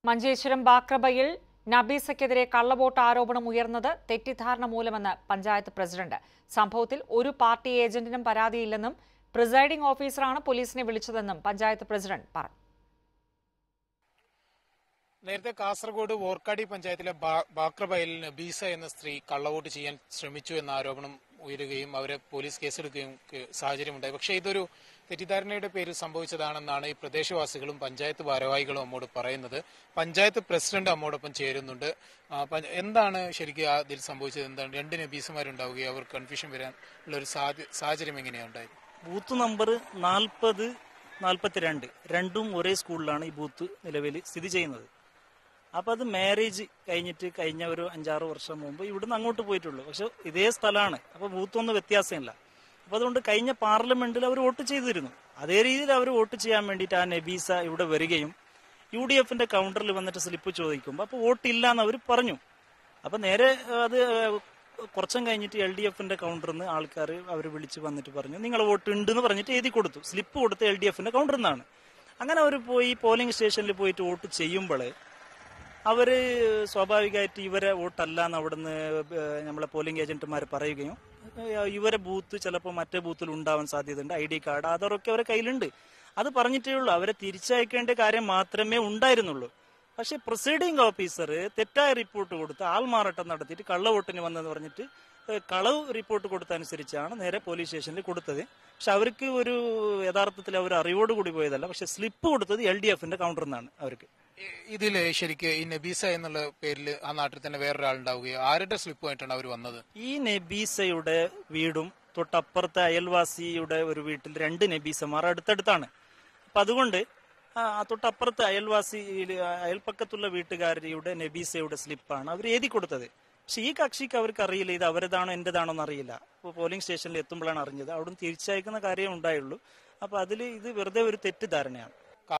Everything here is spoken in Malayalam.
മഞ്ചേശ്വരം ബാക്രബയിൽ നബീസയ്ക്കെതിരെ കള്ളവോട്ട് ആരോപണം ഉയർന്നത് തെറ്റിദ്ധാരണ മൂലമെന്ന് പഞ്ചായത്ത് പ്രസിഡന്റ് സംഭവത്തിൽ ഒരു പാർട്ടി ഏജന്റിനും പരാതിയില്ലെന്നും പ്രിസൈഡിംഗ് ഓഫീസറാണ് പോലീസിനെ വിളിച്ചതെന്നും പഞ്ചായത്ത് പ്രസിഡന്റ് പറഞ്ഞു നേരത്തെ കാസർഗോഡ് വോർക്കാടി പഞ്ചായത്തിലെ ബാ- ബാക്രബയലിൽ നബീസ എന്ന സ്ത്രീ കള്ളവോട്ട് ചെയ്യാൻ ശ്രമിച്ചു എന്ന ആരോപണം ഉയരുകയും അവരെ പോലീസ് കേസെടുക്കുകയും ക- സാഹചര്യമുണ്ടായി പക്ഷേ ഇതൊരു തെറ്റിദ്ധാരണയുടെ പേരിൽ സംഭവിച്ചതാണെന്നാണ് ഈ പ്രദേശവാസികളും പഞ്ചായത്ത് ഭാരവാഹികളും നമ്മോട് പറയുന്നത് പഞ്ചായത്ത് പ്രസിഡന്റ് നമ്മോടൊപ്പം ചേരുന്നുണ്ട് ആ, പഞ്ച- എന്താണ് ശരിക്കും അതിൽ സംഭവിച്ചത് എന്താണ് രണ്ട് നബീസമാരുണ്ടാവുകയും അവർ കൺഫ്യൂഷൻ വരാൻ ഉള്ള ഒരു സാധ്യ- സാഹചര്യം എങ്ങനെയാണ് ഉണ്ടായത് ബൂത്ത് നമ്പർ നാൽപ്പത് നാൽപ്പത്തിരണ്ട് രണ്ടും ഒരേ സ്കൂളിലാണ് ഈ ബൂത്ത് നിലവിൽ സ്ഥിതി ചെയ്യുന്നത് അപ്പൊ അത് മാരേജ് കഴിഞ്ഞിട്ട് കഴിഞ്ഞ ഒരു അഞ്ചാറ് വർഷം മുമ്പ് ഇവിടുന്ന് അങ്ങോട്ട് പോയിട്ടുള്ളൂ പക്ഷെ ഇതേ സ്ഥലമാണ് അപ്പൊ ബൂത്തൊന്നും വ്യത്യാസമില്ല അപ്പൊ അതുകൊണ്ട് കഴിഞ്ഞ പാർലമെന്റിൽ അവർ വോട്ട് ചെയ്തിരുന്നു അതേ രീതിയിൽ അവർ വോട്ട് ചെയ്യാൻ വേണ്ടിയിട്ട് ആ നബീസ ഇവിടെ വരികയും യു ഡി എഫിന്റെ കൗണ്ടറിൽ വന്നിട്ട് സ്ലിപ്പ് ചോദിക്കുമ്പോൾ അപ്പൊ വോട്ടില്ല എന്ന് അവർ പറഞ്ഞു അപ്പൊ നേരെ അത് കുറച്ചും കഴിഞ്ഞിട്ട് എൽ ഡി എഫിന്റെ കൗണ്ടറിൽ നിന്ന് ആൾക്കാർ അവർ വിളിച്ച് വന്നിട്ട് പറഞ്ഞു നിങ്ങൾ വോട്ട് ഉണ്ട് എന്ന് പറഞ്ഞിട്ട് എഴുതി കൊടുത്തു സ്ലിപ്പ് കൊടുത്ത് എൽ ഡി എഫിന്റെ കൗണ്ടറിൽ നിന്നാണ് അങ്ങനെ അവർ പോയി പോളിംഗ് സ്റ്റേഷനിൽ പോയിട്ട് വോട്ട് ചെയ്യുമ്പോൾ അവര് സ്വാഭാവികമായിട്ട് ഇവരെ വോട്ടല്ല എന്ന് അവിടുന്ന് ഏഹ് നമ്മളെ പോളിംഗ് ഏജന്റുമാർ പറയുകയും ഏഹ് ഇവരെ ബൂത്ത് ചിലപ്പോൾ മറ്റേ ബൂത്തിൽ ഉണ്ടാവാൻ സാധ്യതയുണ്ട് ഐ ഡി കാർഡ് ആധാറൊക്കെ അവരെ കയ്യിലുണ്ട് അത് പറഞ്ഞിട്ടേ ഉള്ളൂ അവരെ തിരിച്ചയക്കേണ്ട കാര്യം മാത്രമേ ഉണ്ടായിരുന്നുള്ളൂ പക്ഷെ പ്രൊസീഡിംഗ് ഓഫീസർ തെറ്റായ റിപ്പോർട്ട് കൊടുത്ത് ആൾമാറാട്ടം നടത്തിയിട്ട് കള്ളവോട്ടിന് വന്നെന്ന് പറഞ്ഞിട്ട് ഏഹ് കളവ് റിപ്പോർട്ട് കൊടുത്തനുസരിച്ചാണ് നേരെ പോലീസ് സ്റ്റേഷനിൽ കൊടുത്തത് പക്ഷെ അവർക്ക് ഒരു യഥാർത്ഥത്തിൽ അവർ അറിവോട് കൂടി പോയതല്ല പക്ഷെ സ്ലിപ്പ് കൊടുത്തത് എൽ ഡി എഫിന്റെ കൗണ്ടറിൽ നിന്നാണ് അവർക്ക് ഇ- ഇതില് ശരിക്ക് ഈ നബീസ എന്നുള്ള പേരിൽ ആ നാട്ടിൽ തന്നെ വേറൊരാൾ ഉണ്ടാവുകയോ ആരുടെ സ്ലിപ്പുമായിട്ടാണ് അവർ വന്നത് ഈ നബീസയുടെ വീടും തൊട്ടപ്പുറത്തെ അയൽവാസിയുടെ ഒരു വീട്ടിൽ രണ്ട് നബീസമാർ അടുത്തടുത്താണ് അപ്പൊ അതുകൊണ്ട് ആ ആ തൊട്ടപ്പുറത്തെ അയൽവാസി അയൽപ്പക്കത്തുള്ള വീട്ടുകാരുടെ നബീസയുടെ സ്ലിപ്പാണ് അവർ എഴുതി കൊടുത്തത് പക്ഷെ ഈ കക്ഷിക്ക് അവർക്ക് അറിയില്ല ഇത് അവരതാണോ എന്റേതാണോ എന്ന് അറിയില്ല അപ്പോൾ പോളിംഗ് സ്റ്റേഷനിൽ എത്തുമ്പോഴാണ് അറിഞ്ഞത് അവിടുന്ന് തിരിച്ചയക്കുന്ന കാര്യം ഉണ്ടായുള്ളൂ അപ്പൊ അതിൽ ഇത് വെറുതെ ഒരു തെറ്റിദ്ധാരണയാണ്